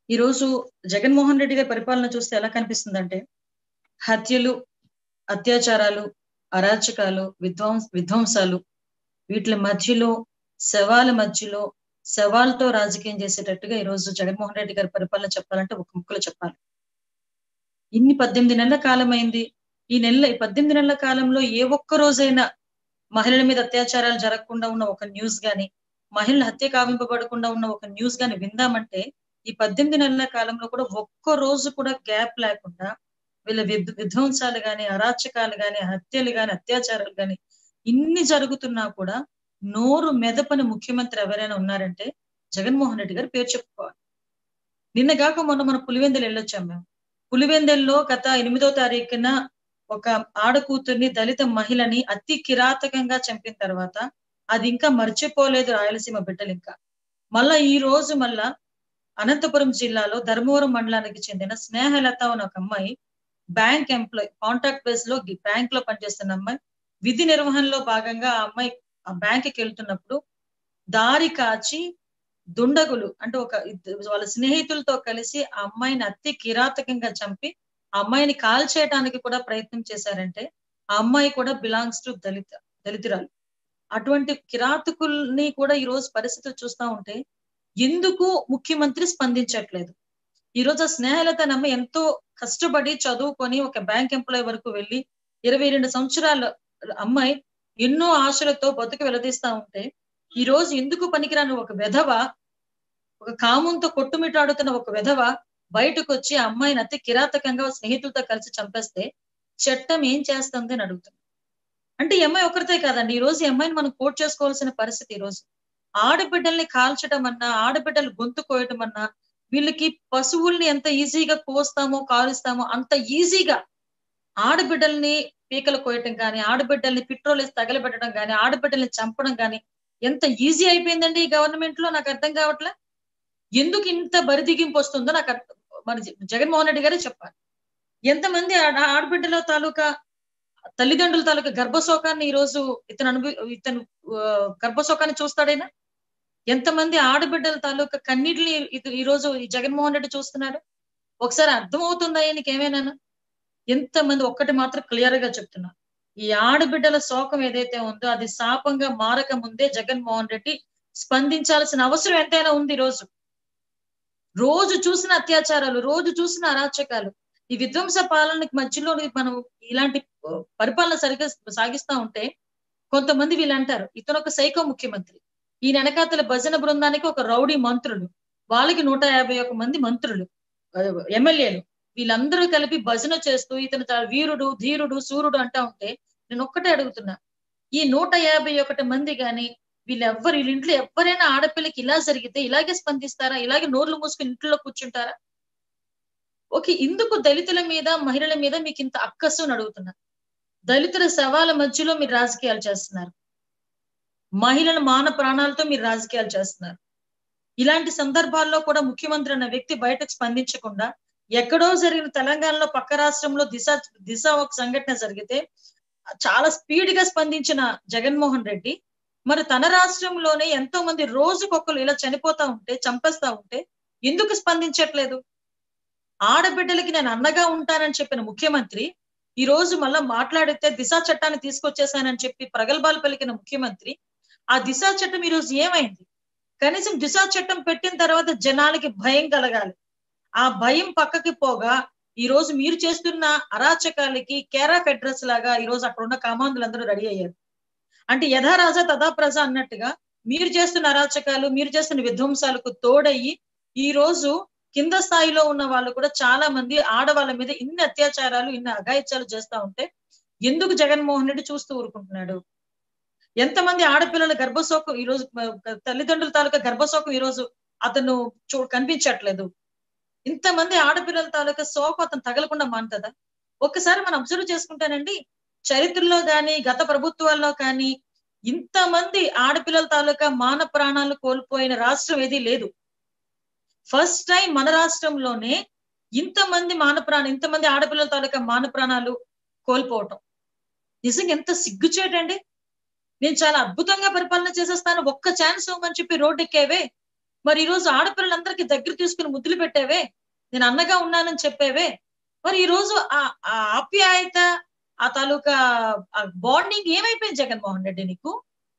ఈ రోజు జగన్మోహన్ రెడ్డి గారి పరిపాలన చూస్తే ఎలా కనిపిస్తుందంటే హత్యలు అత్యాచారాలు అరాచకాలు విధ్వంస విధ్వంసాలు వీటి మధ్యలో శవాల మధ్యలో శవాలతో రాజకీయం చేసేటట్టుగా ఈ రోజు జగన్మోహన్ రెడ్డి గారి పరిపాలన చెప్పాలంటే ఒక ముక్కలు చెప్పాలి ఇన్ని పద్దెనిమిది నెలల కాలం అయింది ఈ నెల ఈ పద్దెనిమిది నెలల కాలంలో ఏ ఒక్క రోజైనా మహిళల మీద అత్యాచారాలు జరగకుండా ఉన్న ఒక న్యూస్ గాని మహిళలు హత్య కావింపబడకుండా ఉన్న ఒక న్యూస్ గాని విందామంటే ఈ పద్దెనిమిది నెలల కాలంలో కూడా ఒక్క రోజు కూడా గ్యాప్ లేకుండా వీళ్ళ విద్ విధ్వంసాలు గాని అరాచకాలు గాని హత్యలు గాని అత్యాచారాలు గాని ఇన్ని జరుగుతున్నా కూడా నోరు మెదపని ముఖ్యమంత్రి ఎవరైనా ఉన్నారంటే జగన్మోహన్ రెడ్డి గారు పేరు చెప్పుకోవాలి నిన్నగాక మొన్న మన పులివెందులు వెళ్ళొచ్చాం మేము పులివెందుల్లో గత ఎనిమిదో తారీఖున ఒక ఆడకూతుర్ని దళిత మహిళని అతి కిరాతకంగా చంపిన తర్వాత అది ఇంకా మర్చిపోలేదు రాయలసీమ బిడ్డలు ఇంకా మళ్ళా ఈ రోజు మళ్ళా అనంతపురం జిల్లాలో ధర్మవరం మండలానికి చెందిన స్నేహలత అనే ఒక అమ్మాయి బ్యాంక్ ఎంప్లాయ్ కాంట్రాక్ట్ బేస్ లో బ్యాంక్ లో పనిచేస్తున్న అమ్మాయి విధి నిర్వహణలో భాగంగా ఆ అమ్మాయి ఆ బ్యాంక్కి వెళ్తున్నప్పుడు దారి కాచి దుండగులు అంటే ఒక వాళ్ళ స్నేహితులతో కలిసి ఆ అమ్మాయిని అతి కిరాతకంగా చంపి ఆ అమ్మాయిని కాల్చేయడానికి కూడా ప్రయత్నం చేశారంటే ఆ అమ్మాయి కూడా బిలాంగ్స్ టు దళిత దళితురాలు అటువంటి కిరాతకుల్ని కూడా ఈ రోజు పరిస్థితులు చూస్తా ఉంటే ఎందుకు ముఖ్యమంత్రి స్పందించట్లేదు ఈ రోజు ఆ స్నేహలత నమ్మ ఎంతో కష్టపడి చదువుకొని ఒక బ్యాంక్ ఎంప్లాయ్ వరకు వెళ్ళి ఇరవై రెండు సంవత్సరాల అమ్మాయి ఎన్నో ఆశలతో బతుకు వెలదీస్తా ఉంటే ఈ రోజు ఎందుకు పనికిరాని ఒక వెధవ ఒక కామంతో కొట్టుమిటాడుతున్న ఒక వెధవ బయటకు వచ్చి ఆ అమ్మాయిని అతి కిరాతకంగా స్నేహితులతో కలిసి చంపేస్తే చట్టం ఏం చేస్తుంది అని అడుగుతుంది అంటే ఈ అమ్మాయి ఒకరితే కాదండి ఈ రోజు ఈ అమ్మాయిని మనం కోట్ చేసుకోవాల్సిన పరిస్థితి ఈ రోజు ఆడబిడ్డల్ని కాల్చడం అన్నా ఆడబిడ్డలు గొంతు కోయటం అన్నా వీళ్ళకి పశువుల్ని ఎంత ఈజీగా కోస్తామో కాలుస్తామో అంత ఈజీగా ఆడబిడ్డల్ని పీకలు కోయటం కానీ ఆడబిడ్డల్ని పెట్రోల్ వేసి తగలబెట్టడం కానీ ఆడబిడ్డల్ని చంపడం కానీ ఎంత ఈజీ అయిపోయిందండి ఈ గవర్నమెంట్ లో నాకు అర్థం కావట్లే ఎందుకు ఇంత బరిదిగింపు వస్తుందో నాకు మన జగన్మోహన్ రెడ్డి గారే చెప్పాలి ఎంతమంది ఆడబిడ్డల తాలూకా తల్లిదండ్రుల తాలూకా గర్భశోకాన్ని ఈ రోజు ఇతను అనుభవి ఇతను గర్భశోకాన్ని చూస్తాడైనా ఎంతమంది ఆడబిడ్డల తాలూకా కన్నీటిని ఈ రోజు ఈ జగన్మోహన్ రెడ్డి చూస్తున్నాడు ఒకసారి అర్థమవుతుందా నీకు ఏమైనా ఎంతమంది ఒక్కటి మాత్రం క్లియర్ గా చెప్తున్నా ఈ ఆడబిడ్డల శోకం ఏదైతే ఉందో అది శాపంగా మారక ముందే జగన్మోహన్ రెడ్డి స్పందించాల్సిన అవసరం ఎంతైనా ఉంది ఈ రోజు రోజు చూసిన అత్యాచారాలు రోజు చూసిన అరాచకాలు ఈ విధ్వంస పాలనకి మధ్యలో మనం ఇలాంటి పరిపాలన సరిగ్గా సాగిస్తా ఉంటే కొంతమంది వీళ్ళు అంటారు ఇతను ఒక సైకో ముఖ్యమంత్రి ఈ వెనకాతల భజన బృందానికి ఒక రౌడీ మంత్రులు వాళ్ళకి నూట యాభై ఒక మంది మంత్రులు ఎమ్మెల్యేలు వీళ్ళందరూ కలిపి భజన చేస్తూ ఇతను వీరుడు ధీరుడు సూర్యుడు అంటా ఉంటే నేను ఒక్కటే అడుగుతున్నా ఈ నూట యాభై ఒకటి మంది గాని వీళ్ళెవ్వరు వీళ్ళ ఇంట్లో ఎవరైనా ఆడపిల్లకి ఇలా జరిగితే ఇలాగే స్పందిస్తారా ఇలాగే నోర్లు మూసుకుని ఇంట్లో కూర్చుంటారా ఓకే ఇందుకు దళితుల మీద మహిళల మీద మీకు ఇంత అక్కసు అని అడుగుతున్నా దళితుల శవాల మధ్యలో మీరు రాజకీయాలు చేస్తున్నారు మహిళల మాన ప్రాణాలతో మీరు రాజకీయాలు చేస్తున్నారు ఇలాంటి సందర్భాల్లో కూడా ముఖ్యమంత్రి అన్న వ్యక్తి బయటకు స్పందించకుండా ఎక్కడో జరిగిన తెలంగాణలో పక్క రాష్ట్రంలో దిశ దిశ ఒక సంఘటన జరిగితే చాలా స్పీడ్ గా స్పందించిన జగన్మోహన్ రెడ్డి మరి తన రాష్ట్రంలోనే ఎంతో మంది రోజుకొకరు ఇలా చనిపోతా ఉంటే చంపేస్తా ఉంటే ఎందుకు స్పందించట్లేదు ఆడబిడ్డలకి నేను అన్నగా ఉంటానని చెప్పిన ముఖ్యమంత్రి ఈ రోజు మళ్ళా మాట్లాడితే దిశ చట్టాన్ని తీసుకొచ్చేసానని చెప్పి ప్రగల్భాలు పలికిన ముఖ్యమంత్రి ఆ దిశ చట్టం ఈ రోజు ఏమైంది కనీసం దిశ చట్టం పెట్టిన తర్వాత జనాలకి భయం కలగాలి ఆ భయం పక్కకి పోగా ఈ రోజు మీరు చేస్తున్న అరాచకాలకి కేరాఫ్ అడ్రస్ లాగా ఈ రోజు అక్కడ ఉన్న కామాంధులందరూ రెడీ అయ్యారు అంటే యథా రాజా తథా ప్రజ అన్నట్టుగా మీరు చేస్తున్న అరాచకాలు మీరు చేస్తున్న విధ్వంసాలకు తోడయ్యి ఈ రోజు కింద స్థాయిలో ఉన్న వాళ్ళు కూడా చాలా మంది ఆడవాళ్ళ మీద ఇన్ని అత్యాచారాలు ఇన్ని అఘాయిత్యాలు చేస్తా ఉంటే ఎందుకు జగన్మోహన్ రెడ్డి చూస్తూ ఊరుకుంటున్నాడు ఎంతమంది ఆడపిల్లల గర్భశోకం ఈ రోజు తల్లిదండ్రుల తాలూకా గర్భశోకం ఈ రోజు అతను చూ కనిపించట్లేదు ఇంతమంది ఆడపిల్లల తాలూకా శోకం అతను తగలకుండా మానుతుందా ఒక్కసారి మనం అబ్జర్వ్ చేసుకుంటానండి చరిత్రలో కానీ గత ప్రభుత్వాల్లో కానీ ఇంతమంది ఆడపిల్లల తాలూకా మాన ప్రాణాలు కోల్పోయిన రాష్ట్రం ఏదీ లేదు ఫస్ట్ టైం మన రాష్ట్రంలోనే ఇంతమంది మాన ప్రాణం ఇంతమంది ఆడపిల్లల తాలూకా మాన ప్రాణాలు కోల్పోవటం నిజంగా ఎంత సిగ్గుచేటండి నేను చాలా అద్భుతంగా పరిపాలన చేసేస్తాను ఒక్క ఛాన్స్ ఇవ్వమని చెప్పి రోడ్డు ఎక్కేవే మరి ఈ రోజు ఆడపిల్లలందరికీ దగ్గర తీసుకుని ముద్దులు పెట్టావే నేను అన్నగా ఉన్నానని చెప్పేవే మరి ఈ రోజు ఆ ఆ ఆప్యాయత ఆ తాలూకా బాండింగ్ ఏమైపోయింది జగన్మోహన్ రెడ్డి నీకు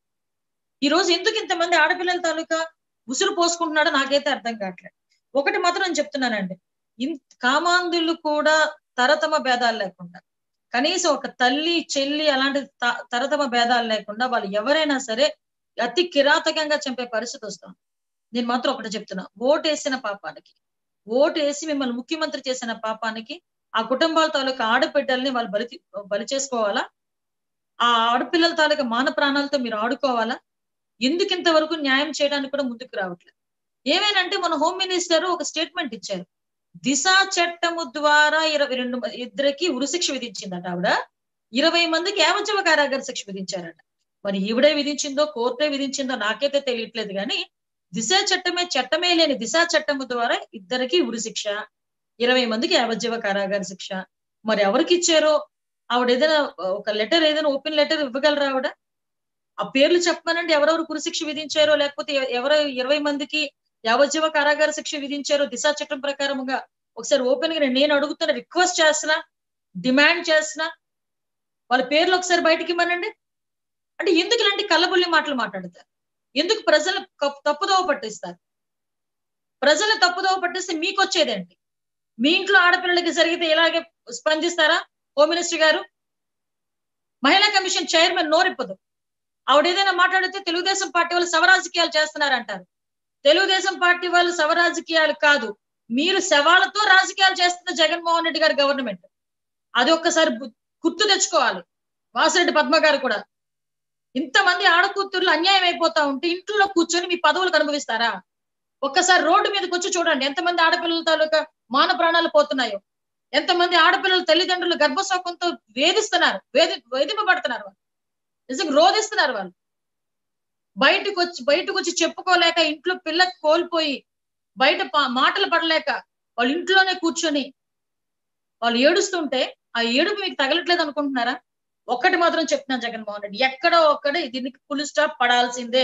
ఈ రోజు ఎందుకు ఇంతమంది ఆడపిల్లల తాలూకా ఉసురు పోసుకుంటున్నాడో నాకైతే అర్థం కావట్లేదు ఒకటి మాత్రం నేను చెప్తున్నానండి ఇన్ కామాంధులు కూడా తరతమ భేదాలు లేకుండా కనీసం ఒక తల్లి చెల్లి అలాంటి త- తరతమ భేదాలు లేకుండా వాళ్ళు ఎవరైనా సరే అతి కిరాతకంగా చంపే పరిస్థితి వస్తాం నేను మాత్రం ఒకటి చెప్తున్నా ఓటేసిన పాపానికి ఓటేసి మిమ్మల్ని ముఖ్యమంత్రి చేసిన పాపానికి ఆ కుటుంబాల తాలూకా ఆడబిడ్డల్ని వాళ్ళు బలి తీ- బలి చేసుకోవాలా ఆ ఆడపిల్లల తాలూకా మాన ప్రాణాలతో మీరు ఆడుకోవాలా ఎందుకు ఇంతవరకు న్యాయం చేయడానికి కూడా ముందుకు రావట్లేదు ఏమేనంటే మన హోమ్ మినిస్టర్ ఒక స్టేట్మెంట్ ఇచ్చారు దిశ చట్టము ద్వారా ఇరవై రెండు మ- ఇద్దరికి ఉరిశిక్ష విధించిందట ఆవిడ ఇరవై మందికి యావజ్జీవ కారాగార శిక్ష విధించారట మరి ఈవిడే విధించిందో కోర్టే విధించిందో నాకైతే తెలియట్లేదు కానీ దిశ చట్టమే చట్టమే లేని దిశ చట్టము ద్వారా ఇద్దరికి ఉరిశిక్ష ఇరవై మందికి యావజ్జీవ కారాగార శిక్ష మరి ఎవరికి ఇచ్చారో ఆవిడ ఏదైనా ఒక లెటర్ ఏదైనా ఓపెన్ లెటర్ ఇవ్వగలరా ఆవిడ ఆ పేర్లు చెప్పమనండి ఎవరెవరు కురిశిక్ష విధించారో లేకపోతే ఎవ- ఎవరు ఇరవై మందికి యావజ్జీవ కారాగార శిక్ష విధించారో దిశా చట్టం ప్రకారముగా ఒకసారి ఓపెన్ గా నేను అడుగుతున్నా రిక్వెస్ట్ చేస్తున్నా డిమాండ్ చేస్తున్నా వాళ్ళ పేర్లు ఒకసారి బయటికి ఇవ్వనండి అంటే ఎందుకు ఇలాంటి కళ్ళబుల్లి మాటలు మాట్లాడతారు ఎందుకు ప్రజలు కప్- తప్పుదోవ పట్టిస్తారు ప్రజలు తప్పుదోవ పట్టిస్తే మీకు వచ్చేదేంటి మీ ఇంట్లో ఆడపిల్లలకి జరిగితే ఇలాగే స్పందిస్తారా హోమ్ మినిస్టర్ గారు మహిళా కమిషన్ చైర్మన్ నోరిప్పదు ఆవిడ ఏదైనా మాట్లాడితే తెలుగుదేశం పార్టీ వాళ్ళు శవరాజకీయాలు చేస్తున్నారంటారు తెలుగుదేశం పార్టీ వాళ్ళు శవరాజకీయాలు కాదు మీరు శవాలతో రాజకీయాలు చేస్తున్న జగన్మోహన్ రెడ్డి గారి గవర్నమెంట్ అది ఒక్కసారి గు- గుర్తు తెచ్చుకోవాలి వాసిరెడ్డి పద్మ గారు కూడా ఇంతమంది ఆడకూతుర్లు అన్యాయం అయిపోతా ఉంటే ఇంట్లో కూర్చొని మీ పదవులకు అనుభవిస్తారా ఒక్కసారి రోడ్డు మీదకి వచ్చి చూడండి ఎంతమంది ఆడపిల్లల తాలూకా మాన ప్రాణాలు పోతున్నాయో ఎంతమంది ఆడపిల్లల తల్లిదండ్రులు గర్భశోకంతో వేధిస్తున్నారు వేధి వేధింపబడుతున్నారు వాళ్ళు నిజంగా రోధిస్తున్నారు వాళ్ళు బయటకు వచ్చి బయటకు వచ్చి చెప్పుకోలేక ఇంట్లో పిల్ల కోల్పోయి బయట పా- మాటలు పడలేక వాళ్ళ ఇంట్లోనే కూర్చొని వాళ్ళు ఏడుస్తుంటే ఆ ఏడుపు మీకు తగలట్లేదు అనుకుంటున్నారా ఒక్కటి మాత్రం చెప్తున్నాను జగన్మోహన్ రెడ్డి ఎక్కడో ఒక్కడే దీనికి పులి స్టాప్ పడాల్సిందే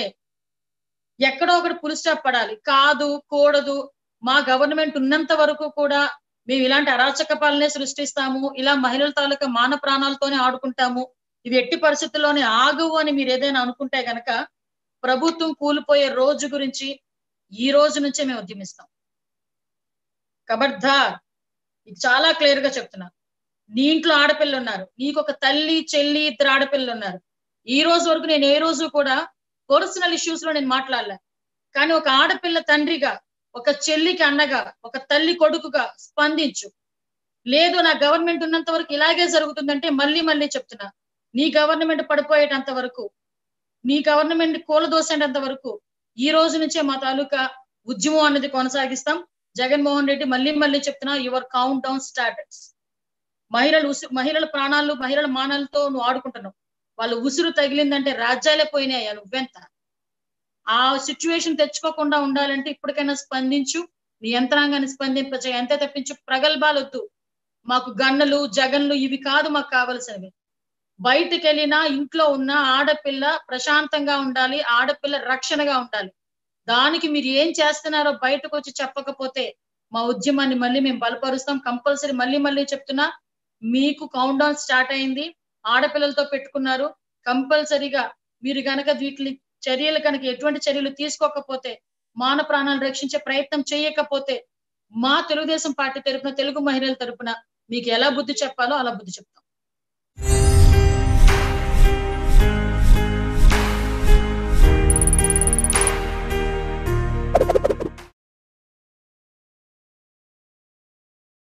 ఎక్కడో ఒకటి పులి స్టాప్ పడాలి కాదు కూడదు మా గవర్నమెంట్ ఉన్నంత వరకు కూడా మేము ఇలాంటి అరాచక పాలనే సృష్టిస్తాము ఇలా మహిళల తాలూకా మాన ప్రాణాలతోనే ఆడుకుంటాము ఇవి ఎట్టి పరిస్థితుల్లోనే ఆగవు అని మీరు ఏదైనా అనుకుంటే గనక ప్రభుత్వం కూలిపోయే రోజు గురించి ఈ రోజు నుంచే మేము ఉద్యమిస్తాం కబర్దార్ ఇది చాలా క్లియర్ గా చెప్తున్నా నీ ఇంట్లో ఆడపిల్లలు ఉన్నారు నీకు ఒక తల్లి చెల్లి ఇద్దరు ఆడపిల్లలు ఉన్నారు ఈ రోజు వరకు నేను ఏ రోజు కూడా పర్సనల్ ఇష్యూస్ లో నేను మాట్లాడలే కానీ ఒక ఆడపిల్ల తండ్రిగా ఒక చెల్లికి అన్నగా ఒక తల్లి కొడుకుగా స్పందించు లేదు నా గవర్నమెంట్ ఉన్నంత వరకు ఇలాగే జరుగుతుందంటే మళ్ళీ మళ్ళీ చెప్తున్నా నీ గవర్నమెంట్ పడిపోయేటంత వరకు నీ గవర్నమెంట్ కూలదోసేంత వరకు ఈ రోజు నుంచే మా తాలూకా ఉద్యమం అనేది కొనసాగిస్తాం జగన్మోహన్ రెడ్డి మళ్ళీ మళ్ళీ చెప్తున్నా యువర్ కౌంట్ డౌన్ స్టాటస్ మహిళలు ఉసు మహిళల ప్రాణాలు మహిళల మానాలతో నువ్వు ఆడుకుంటున్నావు వాళ్ళు ఉసురు తగిలిందంటే రాజ్యాలే పోయినాయి నువ్వెంత ఆ సిచ్యువేషన్ తెచ్చుకోకుండా ఉండాలంటే ఇప్పటికైనా స్పందించు నీ యంత్రాంగాన్ని స్పందింపచే ఎంత తప్పించు ప్రగల్భాలొద్దు మాకు గన్నలు జగన్లు ఇవి కాదు మాకు కావలసినవి బయటికి వెళ్ళినా ఇంట్లో ఉన్న ఆడపిల్ల ప్రశాంతంగా ఉండాలి ఆడపిల్ల రక్షణగా ఉండాలి దానికి మీరు ఏం చేస్తున్నారో బయటకు వచ్చి చెప్పకపోతే మా ఉద్యమాన్ని మళ్ళీ మేము బలపరుస్తాం కంపల్సరీ మళ్ళీ మళ్ళీ చెప్తున్నా మీకు కౌంట్ డౌన్ స్టార్ట్ అయింది ఆడపిల్లలతో పెట్టుకున్నారు కంపల్సరీగా మీరు గనక వీటి చర్యలు కనుక ఎటువంటి చర్యలు తీసుకోకపోతే మాన ప్రాణాలు రక్షించే ప్రయత్నం చేయకపోతే మా తెలుగుదేశం పార్టీ తరపున తెలుగు మహిళల తరపున మీకు ఎలా బుద్ధి చెప్పాలో అలా బుద్ధి చెప్తాం